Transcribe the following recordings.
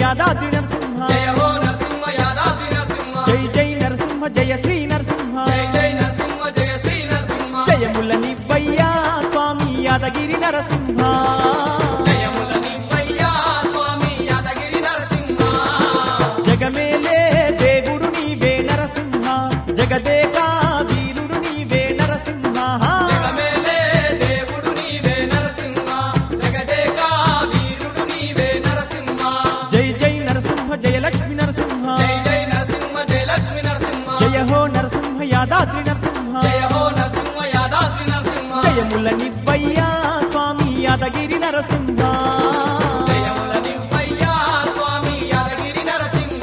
యాదాద్రి నరసింహ జయ హో నరసింహ యాదాద్రి నరసింహ జై జై నరసింహ జయ శ్రీ నరసింహ జై జై నరసింహ జయ శ్రీ నరసింహ జయముల నివ్వయ్యా స్వామి యాదగిరి నరసింహ జయముల నివ్వయ్యా స్వామి యాదగిరి నరసింహ జగమేలే దేవుడు నీవే నరసింహ జగదేకా వీరుడు నీవే నరసింహ జగమేలే దేవుడు నీవే నరసింహ జగదేకా వీరుడు నీవే నరసింహ జై జై నరసింహ జయ లక్ష్మి నరసింహ జై జై నరసింహ జయ లక్ష్మి నరసింహ జయ హో నరసింహ యాదాద్రి నరసింహ జయ హో నరసింహ యాదాద్రి నరసింహ జయముల నివ్వయ్యా స్వామి యాదగిరి నరసింహ జయముల నివ్వయ్యా స్వామి యాదగిరి నరసింహ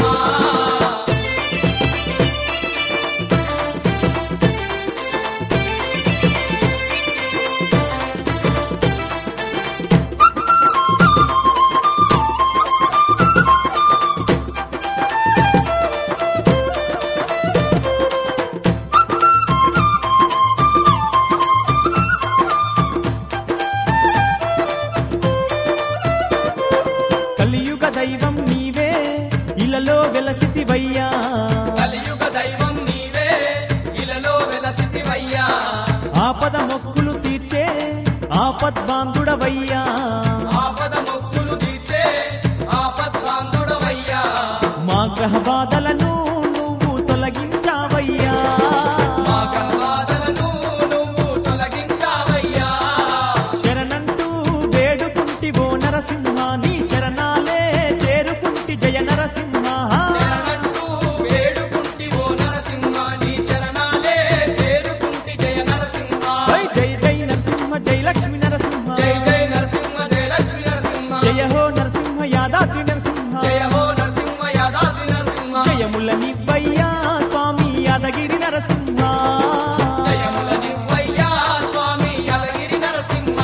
కలియుగ దైవం నీవే ఇలలో వెలసితివయ్యా కలియుగ దైవం నీవే ఇలలో వెలసితివయ్యా ఆపద మొక్కులు తీర్చే ఆపద్బాంధుడవయ్యా ఆపద మొక్కులు తీర్చే ఆపద్బాంధుడవయ్యా మా గ్రహ బాధలను నువ్వు తొలగించావయ్యా మా గర్వాదలను నువ్వు తొలగించావయ్యా శరణంటూ వేడుకుంటివో నరసింహ నీ చరణాలే చేరుకుంటి జయ నరసింహ శరణంటూ వేడుకుంటివో నరసింహ నీ చరణాలే చేరుకుంటి జయ నరసింహ జై జై జై నరసింహ జై లక్ష్మి నరసింహ జై జై నరసింహ జయ లక్ష్మి నరసింహ జయ హో నరసింహ యాదాద్రి నరసింహ జయ హో నరసింహ యాదాద్రి నరసింహ జయముల నివ్వయ్యా స్వామి యాదగిరి నరసింహ జయముల నివ్వయ్యా స్వామి యాదగిరి నరసింహ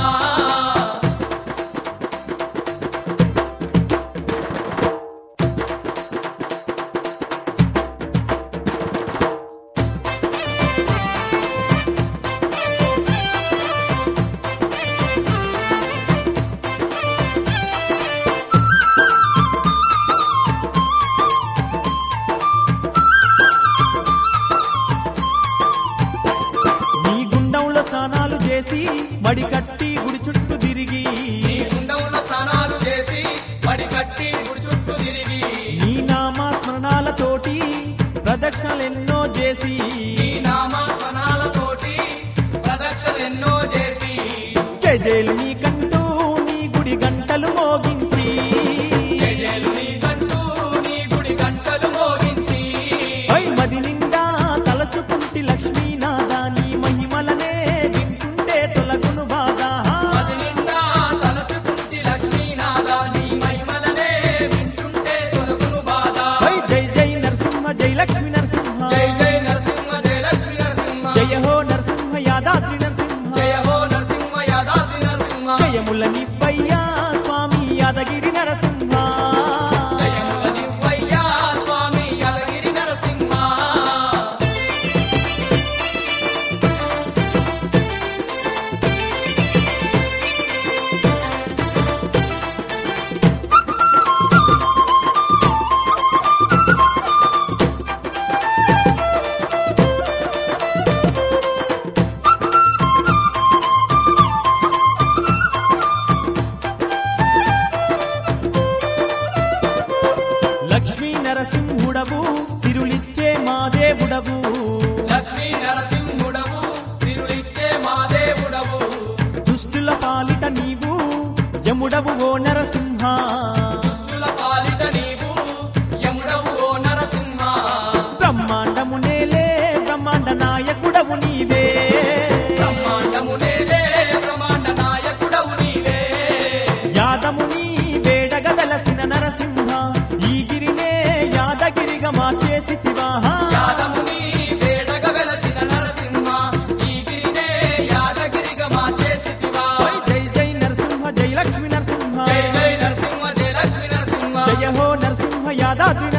నీ గుండంలో స్నానాలు చేసి మడి కట్టి గుడి చుట్టూ తిరిగి నీ గుండంలో స్నానాలు చేసి పడి కట్టి గుడి చుట్టూ తిరిగి నీ నామ స్మరణాలతోటి ప్రదక్షిణలెన్నో చేసి నీ నామాస్మరణాలతోటి ప్రదక్షిణెన్నో చేసి జయ జయలు నీకంటూ నీ గుడి గంటలు మోగించి జయలు నీకంటూ నీ గుడి గంటలు మోగించి ఐ మది నిండా తలచుకుంటి లక్ష్మీనాథ నీ మహిమలనే వింటుంటే తొలగును బాధ అది నిండా తలచుకుంటి లక్ష్మీనాథ నీ మహిమలనే వింటుంటే తొలగును బాధ ఐ జై జై నరసింహ జై లక్ష్మి నరసింహ జై జై నరసింహ జయ లక్ష్మీ నరసింహ జయ హో నరసింహ యాదాద్రి నరసింహ జయ హో నరసింహ యాదాద్రి నరసింహ జయముల నివ్వయ్యా స్వామి యాదగిరి నరసింహ జయముల నివ్వయ్యా స్వామి యాదగిరి నరసింహ లక్ష్మీ నరసింహుడవు సిరులిచ్చే మా దేవుడవు లక్ష్మీ నరసింహుడవు తిరులిచ్చే మా దేవుడవు దుష్టుల పాలిట నీవు యముడవు ఓ నరసింహ దుష్టుల పాలిట నీవు యముడవు ఓ నరసింహ బ్రహ్మాండము నేలే బ్రహ్మాండ నాయకుడవు నీవే బ్రహ్మాండమునేలే బ్రహ్మాండ నాయకుడవు నీవే యాదముని వేడగ వెలసిన నరసింహ ఈ గిరినే యాదగిరిగా మార్చేసి యాదముని వేడగ వెలసిన నరసింహ ఈ గిరినే యాదగిరిగా మార్చేసితివా జై జై నరసింహ జై లక్ష్మి నరసింహ జై జై నరసింహ జయ లక్ష్మీ నరసింహ జయ హో నరసింహ యాదాద్రి